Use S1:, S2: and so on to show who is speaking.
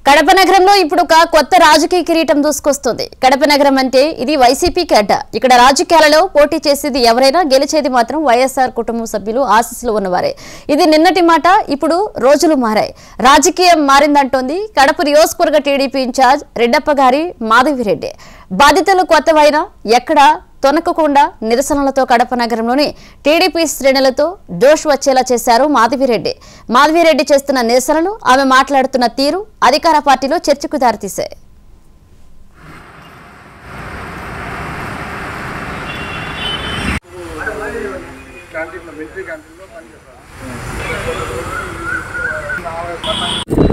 S1: కడప నగరంలో ఇప్పుడు ఒక కొత్త రాజకీయ కిరీటం దూసుకొస్తుంది కడప నగరం అంటే ఇది వైసీపీకి అడ్డ ఇక్కడ రాజకీయాలలో పోటీ చేసేది ఎవరైనా గెలిచేది మాత్రం వైఎస్ఆర్ కుటుంబ సభ్యులు ఆశీస్సులు ఉన్నవారే ఇది నిన్నటి మాట ఇప్పుడు రోజులు మారాయి రాజకీయం మారిందంటోంది కడప నియోజకవర్గ టీడీపీ ఇన్ఛార్జ్ రెడ్డప్ప గారి మాధవిరెడ్డి బాధితులు కొత్తవైనా ఎక్కడ తొనకకుండా నిరసనలతో కడప నగరంలోని టీడీపీ శ్రేణులతో జోష్ వచ్చేలా చేశారు మాధవిరెడ్డి మాధవిరెడ్డి చేస్తున్న నిరసనలు ఆమె మాట్లాడుతున్న తీరు అధికార పార్టీలో చర్చకు దారితీశాయి
S2: క్యాంటీన్లో మిలిటరీ క్యాంటీన్లో పనిచేస్తాను